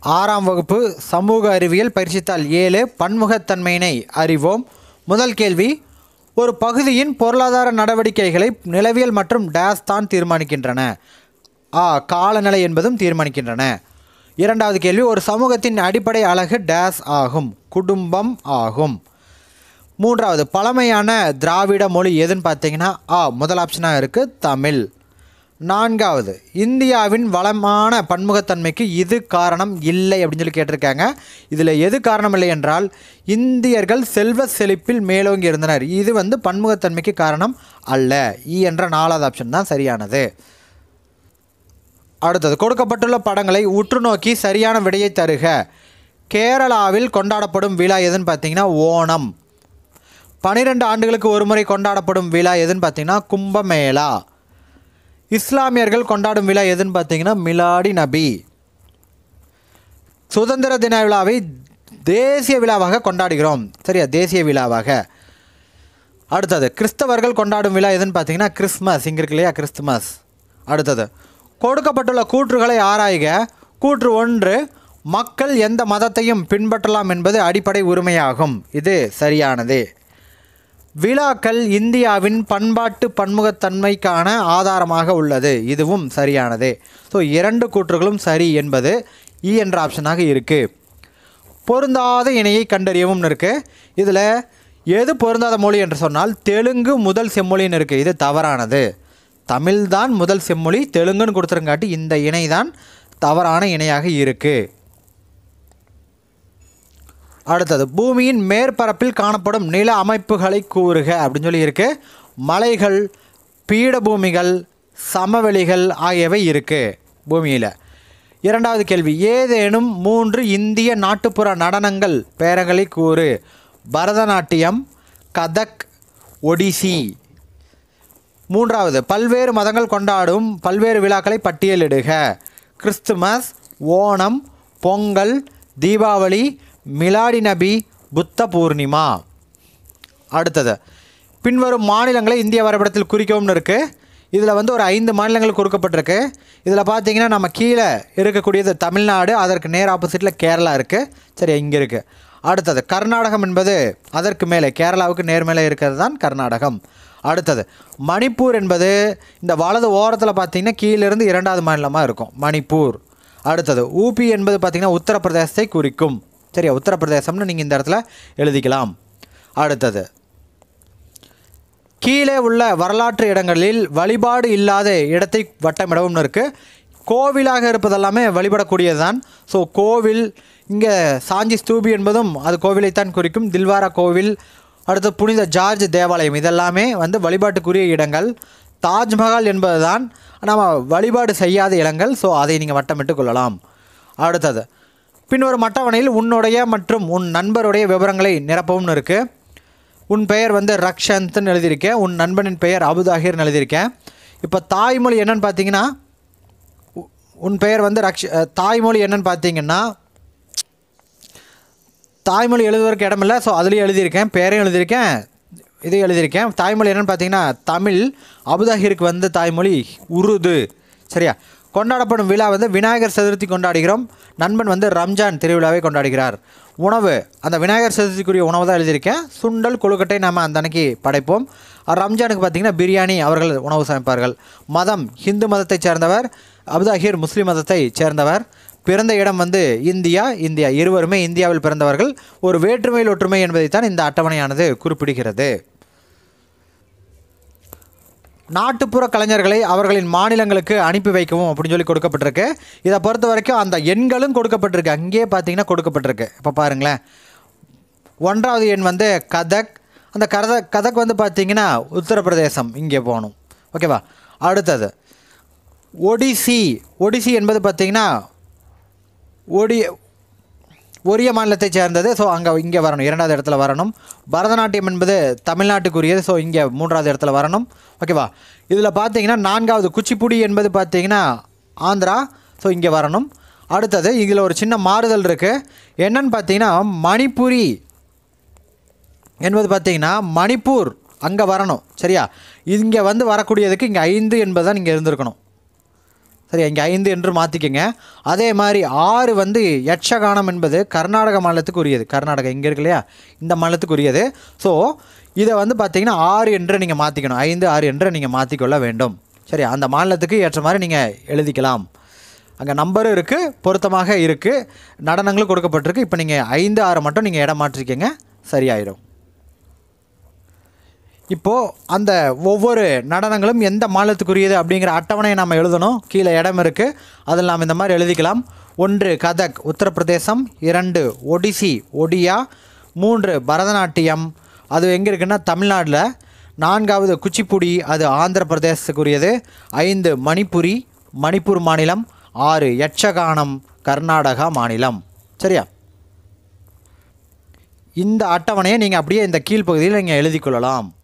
ஆறாம் வகுப்பு சமூக அறிவியல் பயிற்சித்தாள் ஏழு பன்முகத்தன்மையினை அறிவோம் முதல் கேள்வி ஒரு பகுதியின் பொருளாதார நடவடிக்கைகளை நிலவியல் மற்றும் டேஸ் தான் தீர்மானிக்கின்றன ஆ காலநிலை என்பதும் தீர்மானிக்கின்றன இரண்டாவது கேள்வி ஒரு சமூகத்தின் அடிப்படை அழகு டேஸ் ஆகும் குடும்பம் ஆகும் மூன்றாவது பழமையான திராவிட மொழி எதுன்னு பார்த்தீங்கன்னா ஆ முதல் ஆப்ஷனாக இருக்குது தமிழ் நான்காவது இந்தியாவின் வளமான பன்முகத்தன்மைக்கு இது காரணம் இல்லை அப்படின்னு சொல்லி கேட்டிருக்காங்க இதில் எது காரணம் இல்லை என்றால் இந்தியர்கள் செல்வ செழிப்பில் மேலோங்கி இருந்தனர் இது வந்து பன்முகத்தன்மைக்கு காரணம் அல்ல இ என்ற நாலாவது ஆப்ஷன் தான் சரியானது அடுத்தது கொடுக்கப்பட்டுள்ள படங்களை உற்று நோக்கி சரியான விடையை தருக கேரளாவில் கொண்டாடப்படும் விழா எதுன்னு பார்த்தீங்கன்னா ஓணம் பனிரெண்டு ஆண்டுகளுக்கு ஒரு முறை கொண்டாடப்படும் விழா எதுன்னு பார்த்தீங்கன்னா கும்பமேளா இஸ்லாமியர்கள் கொண்டாடும் விழா எதுன்னு பார்த்தீங்கன்னா மிலாடி நபி சுதந்திர தின விழாவை தேசிய விழாவாக கொண்டாடுகிறோம் சரியா தேசிய விழாவாக அடுத்தது கிறிஸ்தவர்கள் கொண்டாடும் விழா எதுன்னு பார்த்தீங்கன்னா கிறிஸ்மஸ் இங்கே இருக்கு இல்லையா கிறிஸ்துமஸ் அடுத்தது கொடுக்கப்பட்டுள்ள கூற்றுகளை ஆராய்க கூற்று ஒன்று மக்கள் எந்த மதத்தையும் பின்பற்றலாம் என்பது அடிப்படை உரிமையாகும் இது சரியானது விழாக்கள் இந்தியாவின் பண்பாட்டு பன்முகத்தன்மைக்கான ஆதாரமாக உள்ளது இதுவும் சரியானது ஸோ இரண்டு கூற்றுகளும் சரி என்பது இ என்ற ஆப்ஷனாக இருக்குது பொருந்தாத இணையை கண்டறியவும் இருக்குது இதில் எது பொருந்தாத மொழி என்று சொன்னால் தெலுங்கு முதல் செம்மொழின்னு இருக்குது இது தவறானது தமிழ் தான் முதல் செம்மொழி தெலுங்குன்னு கொடுத்துருங்காட்டி இந்த இணை தான் தவறான இணையாக இருக்குது அடுத்தது பூமியின் மேற்பரப்பில் காணப்படும் நில அமைப்புகளை கூறுக அப்படின்னு சொல்லி இருக்கு மலைகள் பீடபூமிகள் சமவெளிகள் ஆகியவை இருக்குது பூமியில் இரண்டாவது கேள்வி ஏதேனும் மூன்று இந்திய நாட்டுப்புற நடனங்கள் பெயர்களை கூறு பரதநாட்டியம் கதக் ஒடிசி மூன்றாவது பல்வேறு மதங்கள் கொண்டாடும் பல்வேறு விழாக்களை பட்டியலிடுக கிறிஸ்துமஸ் ஓணம் பொங்கல் தீபாவளி மிலாடி நபி புத்த பூர்ணிமா அடுத்தது பின்வரும் மாநிலங்களை இந்திய வரைபடத்தில் குறிக்கவும் இருக்குது இதில் வந்து ஒரு ஐந்து மாநிலங்கள் கொடுக்கப்பட்டிருக்கு இதில் பார்த்தீங்கன்னா நம்ம கீழே இருக்கக்கூடியது தமிழ்நாடு அதற்கு நேர் ஆப்போசிட்டில் கேரளா இருக்குது சரி இங்கே இருக்குது அடுத்தது கர்நாடகம் என்பது அதற்கு மேலே கேரளாவுக்கு நேர் மேலே இருக்கிறது தான் கர்நாடகம் அடுத்தது மணிப்பூர் என்பது இந்த வலது ஓரத்தில் பார்த்தீங்கன்னா கீழிருந்து இரண்டாவது மாநிலமாக இருக்கும் மணிப்பூர் அடுத்தது ஊபி என்பது பார்த்திங்கன்னா உத்தரப்பிரதேசத்தை குறிக்கும் சரியா உத்தரப்பிரதேசம்னு நீங்கள் இந்த இடத்துல எழுதிக்கலாம் அடுத்தது கீழே உள்ள வரலாற்று இடங்களில் வழிபாடு இல்லாத இடத்தை வட்டமிடவும் இருக்குது கோவிலாக இருப்பதெல்லாமே வழிபடக்கூடியது தான் ஸோ கோவில் இங்கே சாஞ்சி ஸ்தூபி என்பதும் அது கோவிலைத்தான் குறிக்கும் தில்வாரா கோவில் அடுத்து புனித ஜார்ஜ் தேவாலயம் இதெல்லாமே வந்து வழிபாட்டுக்குரிய இடங்கள் தாஜ்மஹால் என்பது தான் நம்ம வழிபாடு செய்யாத இடங்கள் ஸோ அதை நீங்கள் வட்டமிட்டு கொள்ளலாம் அடுத்தது பின்வரும் அட்டவணையில் உன்னுடைய மற்றும் உன் நண்பருடைய விவரங்களை நிரப்பவும் இருக்குது உன் பெயர் வந்து ரக்ஷந்த்னு எழுதியிருக்கேன் உன் நண்பனின் பெயர் அபுதாகிர்னு எழுதியிருக்கேன் இப்போ தாய்மொழி என்னன்னு பார்த்தீங்கன்னா உ- உன் பெயர் வந்து ரக்ஷ அஹ், தாய்மொழி என்னன்னு பார்த்தீங்கன்னா தாய்மொழி எழுதுவதற்கு இடமில்ல ஸோ அதுலேயும் எழுதியிருக்கேன் பேரையும் எழுதியிருக்கேன் இதையும் எழுதியிருக்கேன் தாய்மொழி என்னன்னு பார்த்தீங்கன்னா தமிழ் அபுதாகிருக்கு வந்து தாய்மொழி உருது சரியா கொண்டாடப்படும் விழா வந்து விநாயகர் சதுர்த்தி கொண்டாடுகிறோம் நண்பன் வந்து ரம்ஜான் திருவிழாவை கொண்டாடுகிறார் உணவு அந்த விநாயகர் சதுர்த்திக்குரிய உணவு தான் எழுதியிருக்கேன் சுண்டல் கொழுக்கட்டை நம்ம அந்த அன்னைக்கு படைப்போம் ரம்ஜானுக்கு பார்த்தீங்கன்னா பிரியாணி அவர்கள் உணவு சமைப்பார்கள் மதம் ஹிந்து மதத்தைச் சேர்ந்தவர் அபுதாஹிர் முஸ்லீம் மதத்தை சேர்ந்தவர் பிறந்த இடம் வந்து இந்தியா இந்தியா இருவருமே இந்தியாவில் பிறந்தவர்கள் ஒரு வேற்றுமையில் ஒற்றுமை என்பதைத்தான் இந்த அட்டவணையானது குறிப்பிடுகிறது நாட்டுப்புற கலைஞர்களை அவர்களின் மாநிலங்களுக்கு அனுப்பி வைக்கவும் அப்படின்னு சொல்லி கொடுக்கப்பட்டிருக்கு இதை பொறுத்த வரைக்கும் அந்த எண்களும் கொடுக்கப்பட்டிருக்கு அங்கேயே பார்த்தீங்கன்னா கொடுக்கப்பட்டிருக்கு இப்போ பாருங்களேன் ஒன்றாவது எண் வந்து கதக் அந்த கதக் கதக் வந்து பார்த்தீங்கன்னா உத்தரப்பிரதேசம் இங்கே போகணும் ஓகேவா அடுத்தது ஒடிசி ஒடிசி என்பது பார்த்தீங்கன்னா ஒடி ஒரிய மாநிலத்தைச் சேர்ந்தது ஸோ அங்கே இங்கே வரணும் இரண்டாவது இடத்துல வரணும் பரதநாட்டியம் என்பது தமிழ்நாட்டுக்குரியது ஸோ இங்கே மூன்றாவது இடத்துல வரணும் ஓகேவா இதில் பார்த்தீங்கன்னா நான்காவது குச்சிப்புடி என்பது பார்த்தீங்கன்னா ஆந்திரா ஸோ இங்கே வரணும் அடுத்தது இதில் ஒரு சின்ன மாறுதல் இருக்குது என்னன்னு பார்த்தீங்கன்னா மணிப்புரி என்பது பார்த்தீங்கன்னா மணிப்பூர் அங்கே வரணும் சரியா இங்கே வந்து வரக்கூடியதுக்கு இங்கே ஐந்து என்பது தான் இங்கே இருந்திருக்கணும் சரி இங்கே ஐந்து என்று மாற்றிக்கங்க அதே மாதிரி ஆறு வந்து யட்சகானம் என்பது கர்நாடக மாநிலத்துக்கு உரியது கர்நாடகா இங்கே இருக்கு இல்லையா இந்த மாநிலத்துக்கு உரியது ஸோ இதை வந்து பார்த்தீங்கன்னா ஆறு என்று நீங்கள் மாற்றிக்கணும் ஐந்து ஆறு என்று நீங்கள் மாற்றிக்கொள்ள வேண்டும் சரி அந்த மாநிலத்துக்கு ஏற்ற மாதிரி நீங்கள் எழுதிக்கலாம் அங்கே நம்பரும் இருக்குது பொருத்தமாக இருக்குது நடனங்களும் கொடுக்கப்பட்டிருக்கு இப்போ நீங்கள் ஐந்து ஆறு மட்டும் நீங்கள் இடம் மாற்றிக்கங்க சரியாயிடும் இப்போது அந்த ஒவ்வொரு நடனங்களும் எந்த மாநிலத்துக்குரியது அப்படிங்கிற அட்டவணையை நம்ம எழுதணும் கீழே இடம் இருக்குது அதில் நாம் இந்த மாதிரி எழுதிக்கலாம் ஒன்று கதக் உத்தரப்பிரதேசம் இரண்டு ஒடிசி ஒடியா மூன்று பரதநாட்டியம் அது எங்கே இருக்குன்னா தமிழ்நாட்டில் நான்காவது குச்சிப்புடி அது ஆந்திர பிரதேசத்துக்குரியது ஐந்து மணிப்புரி மணிப்பூர் மாநிலம் ஆறு யட்சகானம் கர்நாடகா மாநிலம் சரியா இந்த அட்டவணையை நீங்கள் அப்படியே இந்த கீழ்ப்பகுதியில் நீங்கள் எழுதி கொள்ளலாம்